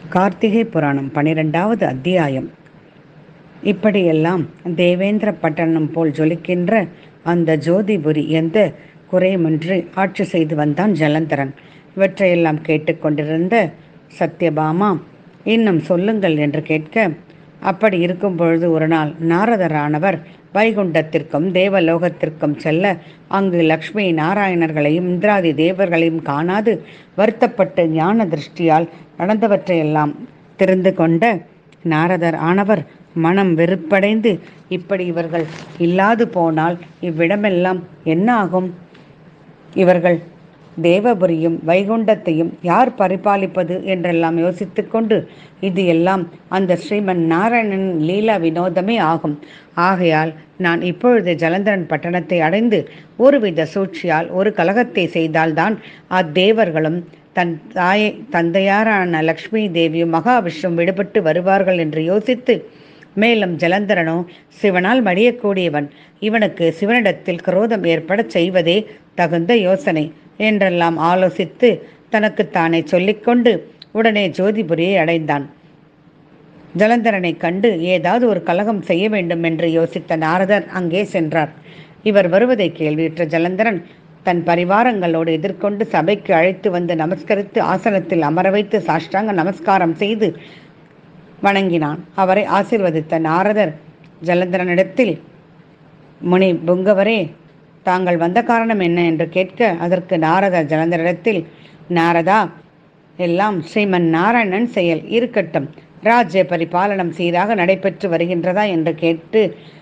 கார்த்திகை புராணம் பனிரெண்டாவது அத்தியாயம் இப்படியெல்லாம் தேவேந்திர பட்டணம் போல் ஜொலிக்கின்ற அந்த ஜோதிபுரி எந்த குறையுமின்றி ஆட்சி செய்து வந்தான் ஜலந்தரன் இவற்றையெல்லாம் கேட்டுக்கொண்டிருந்த சத்யபாமா இன்னும் சொல்லுங்கள் என்று கேட்க அப்படி இருக்கும் பொழுது ஒரு நாள் நாரதரானவர் வைகுண்டத்திற்கும் தேவலோகத்திற்கும் செல்ல அங்கு லக்ஷ்மி நாராயணர்களையும் இந்திராதி தேவர்களையும் காணாது வருத்தப்பட்டு ஞான திருஷ்டியால் நடந்தவற்றையெல்லாம் தெரிந்து கொண்ட நாரதர் ஆனவர் மனம் வெறுப்படைந்து இப்படி இவர்கள் இல்லாது போனால் இவ்விடமெல்லாம் என்ன ஆகும் இவர்கள் தேவபுரியும் வைகுண்டத்தையும் யார் பரிபாலிப்பது என்றெல்லாம் யோசித்துக்கொண்டு இது எல்லாம் அந்த ஸ்ரீமன் நாராயணன் லீலா வினோதமே ஆகும் ஆகையால் நான் இப்பொழுது ஜலந்தரன் பட்டணத்தை அடைந்து ஒருவித சூழ்ச்சியால் ஒரு கலகத்தை செய்தால்தான் அத்தேவர்களும் தன் தாயை தந்தையாரான லக்ஷ்மி தேவியும் மகாவிஷ்ணும் விடுபட்டு வருவார்கள் என்று யோசித்து மேலும் ஜலந்தரனோ சிவனால் மடியக்கூடியவன் இவனுக்கு சிவனிடத்தில் குரோதம் ஏற்படச் செய்வதே தகுந்த யோசனை என்றெல்லாம் ஆலோசித்து தனக்குத்தானே சொல்லிக்கொண்டு உடனே ஜோதிபுரியை அடைந்தான் ஜலந்தரனை கண்டு ஏதாவது ஒரு கலகம் செய்ய வேண்டும் என்று யோசித்த நாரதர் அங்கே சென்றார் இவர் வருவதை கேள்வியுற்ற ஜலந்தரன் தன் பரிவாரங்களோடு எதிர்கொண்டு சபைக்கு அழைத்து வந்து நமஸ்கரித்து ஆசனத்தில் அமர வைத்து சாஷ்டாங்க நமஸ்காரம் செய்து வணங்கினான் அவரை ஆசிர்வதித்த நாரதர் ஜலந்தரனிடத்தில் முனி புங்கவரே தாங்கள் வந்த காரணம் என்ன என்று கேட்க அதற்கு நாரதர் ஜலந்தரிடத்தில் நாரதா எல்லாம் ஸ்ரீமன் நாராயணன் செயல் இருக்கட்டும் ராஜ்ய பரிபாலனம் சீராக நடைபெற்று வருகின்றதா என்று கேட்டு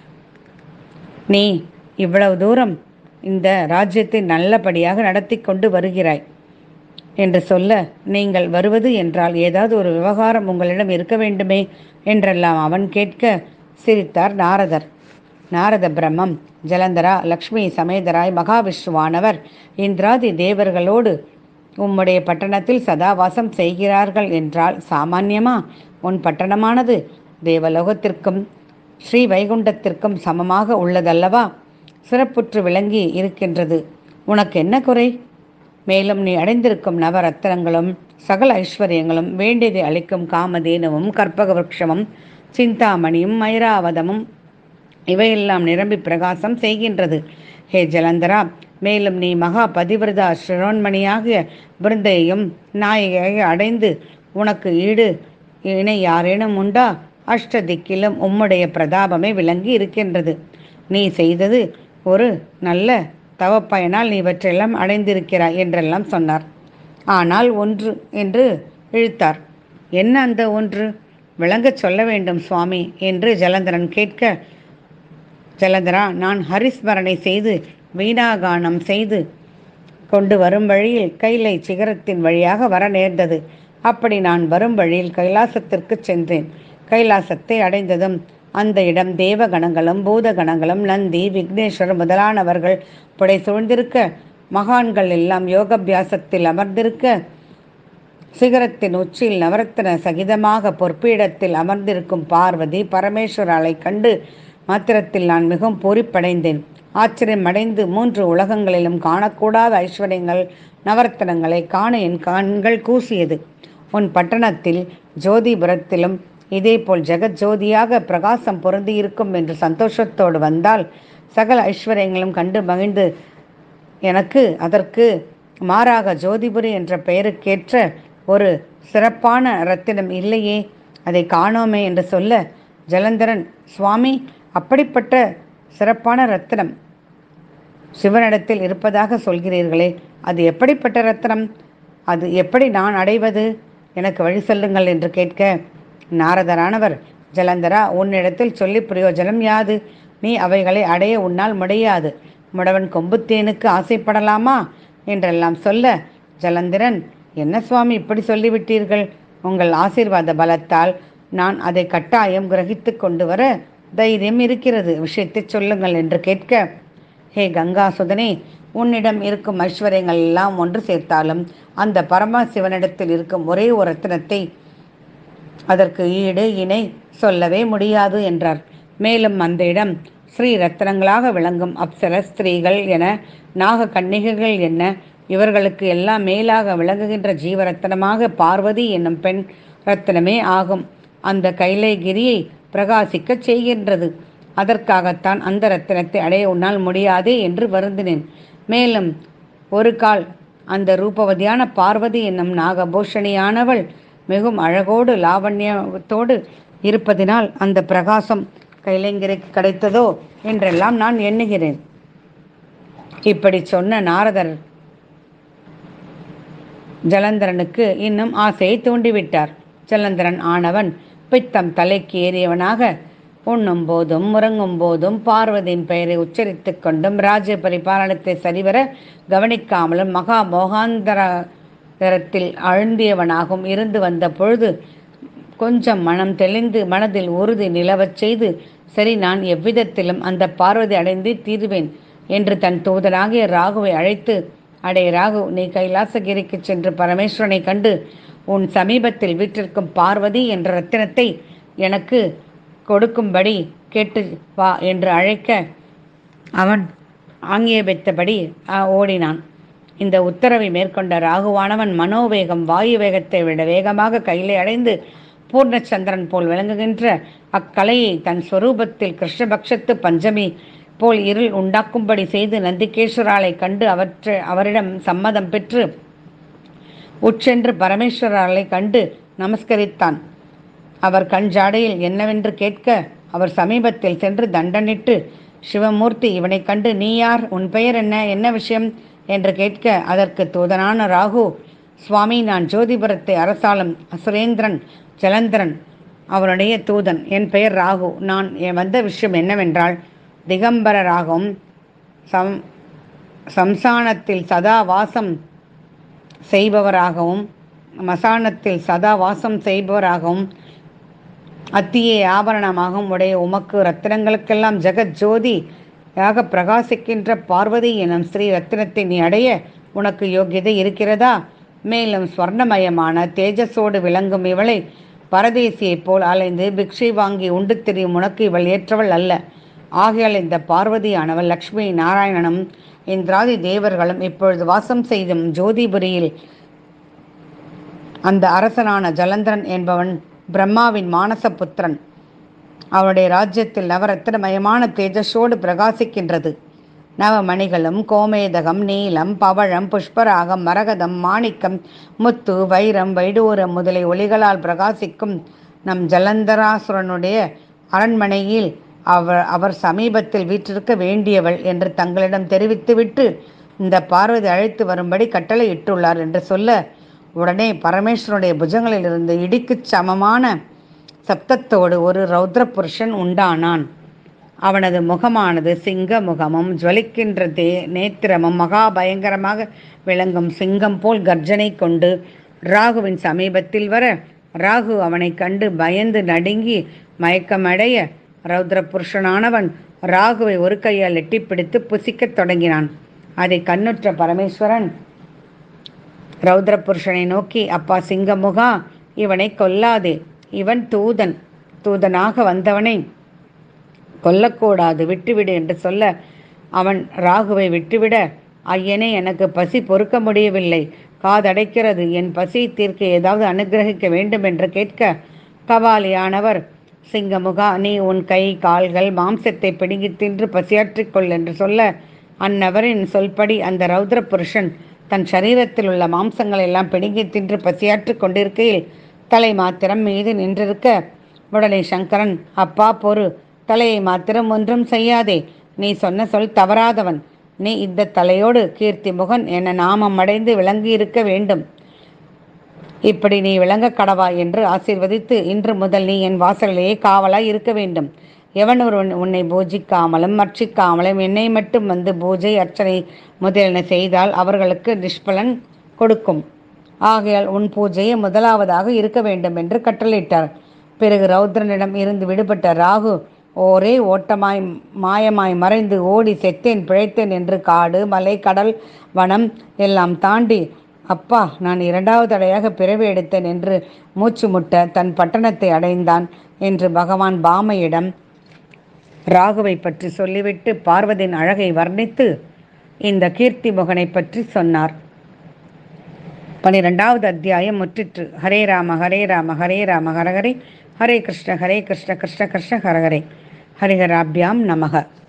நீ இவ்வளவு தூரம் இந்த ராஜ்யத்தை நல்லபடியாக நடத்தி கொண்டு வருகிறாய் என்று சொல்ல நீங்கள் வருவது என்றால் ஏதாவது ஒரு விவகாரம் உங்களிடம் இருக்க வேண்டுமே என்றெல்லாம் அவன் கேட்க சிரித்தார் நாரதர் நாரத பிரம்மம் ஜலந்தரா லக்ஷ்மி சமேதராய் மகாவிஷ்ணுவானவர் இந்திராதி தேவர்களோடு உம்முடைய பட்டணத்தில் சதாவாசம் செய்கிறார்கள் என்றால் சாமான்யமா உன் பட்டணமானது தேவலோகத்திற்கும் ஸ்ரீ வைகுண்டத்திற்கும் சமமாக உள்ளதல்லவா சிறப்புற்று விளங்கி இருக்கின்றது உனக்கு என்ன குறை மேலும் நீ அடைந்திருக்கும் நவரத்னங்களும் சகல ஐஸ்வர்யங்களும் வேண்டியதை அளிக்கும் காமதேனுவும் கற்பக விருட்சமும் சிந்தாமணியும் மைராவதமும் இவையெல்லாம் நிரம்பி பிரகாசம் செய்கின்றது ஹே ஜலந்தரா மேலும் நீ மகா பதிவிரதா சிரோன்மணியாகிய பிருந்தையும் நாயகியை அடைந்து உனக்கு ஈடு இணை யாரேனும் உண்டா அஷ்டதிக்கிலும் உம்முடைய பிரதாபமே விளங்கி இருக்கின்றது நீ செய்தது ஒரு நல்ல தவப்பயனால் நீ இவற்றெல்லாம் அடைந்திருக்கிறாய் என்றெல்லாம் சொன்னார் ஆனால் ஒன்று என்று இழுத்தார் என்ன அந்த ஒன்று விளங்கச் சொல்ல வேண்டும் சுவாமி என்று ஜலந்தரன் கேட்க ஜலந்தரா நான் ஹரிஸ்மரணை செய்து வீணாகானம் செய்து கொண்டு வரும் வழியில் கைலை சிகரத்தின் வழியாக வர நேர்ந்தது அப்படி நான் வரும் வழியில் கைலாசத்திற்கு சென்றேன் கைலாசத்தை அடைந்ததும் அந்த இடம் தேவகணங்களும் பூதகணங்களும் நந்தி விக்னேஸ்வர் முதலானவர்கள் புடை சூழ்ந்திருக்க மகான்கள் எல்லாம் யோகபியாசத்தில் அமர்ந்திருக்க சிகரத்தின் உச்சியில் நவரத்தின சகிதமாக பொற்பீடத்தில் அமர்ந்திருக்கும் பார்வதி பரமேஸ்வராலை கண்டு மாத்திரத்தில் நான் மிகவும் பூரிப்படைந்தேன் ஆச்சரியம் அடைந்து மூன்று உலகங்களிலும் காணக்கூடாத ஐஸ்வர்யங்கள் நவரத்தனங்களை காண என் கண்கள் கூசியது உன் பட்டணத்தில் ஜோதிபுரத்திலும் இதேபோல் ஜெகத் ஜோதியாக பிரகாசம் பொருந்தியிருக்கும் என்று சந்தோஷத்தோடு வந்தால் சகல ஐஸ்வர்யங்களும் கண்டு மகிழ்ந்து எனக்கு அதற்கு மாறாக ஜோதிபுரி என்ற பெயருக்கேற்ற ஒரு சிறப்பான ரத்தினம் இல்லையே அதை காணோமே என்று சொல்ல ஜலந்தரன் சுவாமி அப்படிப்பட்ட சிறப்பான ரத்தினம் சிவனிடத்தில் இருப்பதாக சொல்கிறீர்களே அது எப்படிப்பட்ட ரத்தினம் அது எப்படி நான் அடைவது எனக்கு வழி சொல்லுங்கள் என்று கேட்க நாரதரானவர் ஜலந்தரா உன்னிடத்தில் சொல்லி பிரயோஜனம் யாது நீ அவைகளை அடைய உன்னால் முடியாது முடவன் கொம்புத்தேனுக்கு ஆசைப்படலாமா என்றெல்லாம் சொல்ல ஜலந்திரன் என்ன சுவாமி இப்படி சொல்லிவிட்டீர்கள் உங்கள் ஆசீர்வாத பலத்தால் நான் அதை கட்டாயம் கிரகித்து கொண்டு வர தைரியம் இருக்கிறது விஷயத்தை சொல்லுங்கள் என்று கேட்க ஹே கங்காசுதனே உன்னிடம் இருக்கும் ஐஸ்வர்யங்கள் எல்லாம் ஒன்று சேர்த்தாலும் அந்த பரமசிவனிடத்தில் இருக்கும் ஒரே ஒரு ரத்தினத்தை அதற்கு ஈடு இணை சொல்லவே முடியாது என்றார் மேலும் அந்த இடம் ஸ்ரீ ரத்னங்களாக விளங்கும் அப்சர ஸ்திரீகள் என நாக கன்னிகைகள் என்ன இவர்களுக்கு எல்லாம் மேலாக விளங்குகின்ற ஜீவரத்தனமாக பார்வதி என்னும் பெண் ரத்தினமே ஆகும் அந்த கைலைகிரியை பிரகாசிக்கச் செய்கின்றது அதற்காகத்தான் அந்த ரத்தினத்தை அடைய உன்னால் முடியாதே என்று வருந்தினேன் மேலும் ஒரு கால் அந்த ரூபவதியான பார்வதி என்னும் நாகபூஷணியானவள் மிகவும் அழகோடு லாவண்யத்தோடு இருப்பதினால் அந்த பிரகாசம் கைலைங்கிரிக்கு கிடைத்ததோ என்றெல்லாம் நான் எண்ணுகிறேன் இப்படி சொன்ன நாரதர் ஜலந்தரனுக்கு இன்னும் ஆசையை தூண்டிவிட்டார் ஜலந்தரன் ஆனவன் பித்தம் தலைக்கு ஏறியவனாக உண்ணும் போதும் உறங்கும் போதும் பார்வதியின் பெயரை உச்சரித்துக் கொண்டும் ராஜ்ய பரிபாலனத்தை சரிவர கவனிக்காமலும் மகா மோகாந்தரத்தில் அழுந்தியவனாகவும் இருந்து வந்த பொழுது கொஞ்சம் மனம் தெளிந்து மனதில் உறுதி நிலவச் செய்து சரி நான் எவ்விதத்திலும் அந்த பார்வதி அடைந்து தீருவேன் என்று தன் தூதனாகிய ராகுவை அழைத்து அடே ராகு நீ கைலாசகிரிக்கு சென்று பரமேஸ்வரனை கண்டு உன் சமீபத்தில் வீற்றிருக்கும் பார்வதி என்ற ரத்தினத்தை எனக்கு கொடுக்கும்படி கேட்டு வா என்று அழைக்க அவன் ஆங்கியபித்தபடி ஓடினான் இந்த உத்தரவை மேற்கொண்ட ராகுவானவன் மனோவேகம் வாயு வேகத்தை விட வேகமாக கையிலே அடைந்து பூர்ணச்சந்திரன் போல் விளங்குகின்ற அக்கலையை தன் ஸ்வரூபத்தில் கிருஷ்ணபக்ஷத்து பஞ்சமி போல் இருள் உண்டாக்கும்படி செய்து நந்திகேஸ்வராலை கண்டு அவற்றை அவரிடம் சம்மதம் பெற்று உட்சென்று பரமேஸ்வரரை கண்டு நமஸ்கரித்தான் அவர் கண் ஜாடையில் என்னவென்று கேட்க அவர் சமீபத்தில் சென்று தண்டனிட்டு சிவமூர்த்தி இவனை கண்டு நீ யார் உன் பெயர் என்ன என்ன விஷயம் என்று கேட்க அதற்கு தூதனான ராகு சுவாமி நான் ஜோதிபுரத்தை அரசாளும் அசுரேந்திரன் ஜலந்திரன் அவனுடைய தூதன் என் பெயர் ராகு நான் என் வந்த விஷயம் என்னவென்றால் திகம்பரராகவும் சம் சம்சானத்தில் சதா வாசம் செய்பவராகவும் மசானத்தில் சதா வாசம் செய்பவராகவும் அத்தியை ஆபரணமாகவும் உடைய உமக்கு ரத்தினங்களுக்கெல்லாம் ஜெகத் ஜோதி யாக பிரகாசிக்கின்ற பார்வதி எனும் ஸ்ரீ ரத்தினத்தை நீ அடைய உனக்கு யோகியதை இருக்கிறதா மேலும் ஸ்வர்ணமயமான தேஜஸோடு விளங்கும் இவளை பரதேசியைப் போல் அலைந்து பிக்ஷை வாங்கி உண்டு திரியும் உனக்கு இவள் ஏற்றவள் அல்ல ஆகையால் இந்த பார்வதியானவள் லக்ஷ்மி நாராயணனும் இந்திராதி தேவர்களும் இப்பொழுது வாசம் செய்தும் ஜோதிபுரியில் அந்த அரசனான ஜலந்திரன் என்பவன் பிரம்மாவின் மானச புத்திரன் அவனுடைய ராஜ்யத்தில் நவரத்தினமயமான தேஜஸோடு பிரகாசிக்கின்றது நவமணிகளும் கோமேதகம் நீலம் பவழம் புஷ்பராகம் மரகதம் மாணிக்கம் முத்து வைரம் வைடூரம் முதலிய ஒளிகளால் பிரகாசிக்கும் நம் ஜலந்தராசுரனுடைய அரண்மனையில் அவர் அவர் சமீபத்தில் வீற்றிருக்க வேண்டியவள் என்று தங்களிடம் தெரிவித்துவிட்டு இந்த பார்வதி அழைத்து வரும்படி கட்டளை இட்டுள்ளார் என்று சொல்ல உடனே பரமேஸ்வரனுடைய புஜங்களிலிருந்து இடிக்குச் சமமான சப்தத்தோடு ஒரு ரௌத்ர புருஷன் உண்டானான் அவனது முகமானது சிங்க முகமும் ஜுவலிக்கின்ற தே நேத்திரமும் மகா பயங்கரமாக விளங்கும் சிங்கம் போல் கர்ஜனை கொண்டு ராகுவின் சமீபத்தில் வர ராகு அவனைக் கண்டு பயந்து நடுங்கி மயக்கமடைய ரௌத்ர புருஷனானவன் ராகுவை ஒரு கையால் எட்டிப்பிடித்து புசிக்கத் தொடங்கினான் அதை கண்ணுற்ற பரமேஸ்வரன் ரௌத்ர புருஷனை நோக்கி அப்பா சிங்கமுகா இவனை கொல்லாதே இவன் தூதன் தூதனாக வந்தவனை கொல்லக்கூடாது விட்டுவிடு என்று சொல்ல அவன் ராகுவை விட்டுவிட ஐயனே எனக்கு பசி பொறுக்க முடியவில்லை காதடைக்கிறது என் பசி தீர்க்க ஏதாவது அனுகிரகிக்க வேண்டும் என்று கேட்க கபாலியானவர் சிங்கமுகா நீ உன் கை கால்கள் மாம்சத்தை பிடுங்கி தின்று பசியாற்றிக் கொள் என்று சொல்ல அந்நபரின் சொல்படி அந்த ரௌத்ர புருஷன் தன் சரீரத்தில் உள்ள மாம்சங்களை எல்லாம் பிடுங்கி தின்று பசியாற்றிக் கொண்டிருக்கையில் தலை மாத்திரம் மீது நின்றிருக்க உடனே சங்கரன் அப்பா பொறு தலையை மாத்திரம் ஒன்றும் செய்யாதே நீ சொன்ன சொல் தவறாதவன் நீ இந்த தலையோடு கீர்த்தி முகன் என நாமம் அடைந்து விளங்கி இருக்க வேண்டும் இப்படி நீ விளங்க கடவா என்று ஆசீர்வதித்து இன்று முதல் நீ என் வாசலிலேயே காவலாய் இருக்க வேண்டும் எவன் ஒருவன் உன்னை பூஜிக்காமலும் அர்ச்சிக்காமலும் என்னை மட்டும் வந்து பூஜை அர்ச்சனை முதலியன செய்தால் அவர்களுக்கு நிஷ்பலன் கொடுக்கும் ஆகையால் உன் பூஜையே முதலாவதாக இருக்க வேண்டும் என்று கட்டளையிட்டார் பிறகு ரௌத்ரனிடம் இருந்து விடுபட்ட ராகு ஓரே ஓட்டமாய் மாயமாய் மறைந்து ஓடி செத்தேன் பிழைத்தேன் என்று காடு மலை கடல் வனம் எல்லாம் தாண்டி அப்பா நான் இரண்டாவது தடையாக பிறவி எடுத்தேன் என்று மூச்சு முட்ட தன் பட்டணத்தை அடைந்தான் என்று பகவான் பாமையிடம் ராகுவை பற்றி சொல்லிவிட்டு பார்வதியின் அழகை வர்ணித்து இந்த கீர்த்தி முகனை பற்றி சொன்னார் பனிரெண்டாவது அத்தியாயம் முற்றிற்று ஹரே ராம ஹரே ராம ஹரே ராம ஹரஹரே ஹரே கிருஷ்ண ஹரே கிருஷ்ண கிருஷ்ண கிருஷ்ண ஹரஹரே ஹரிஹராபியாம் நமக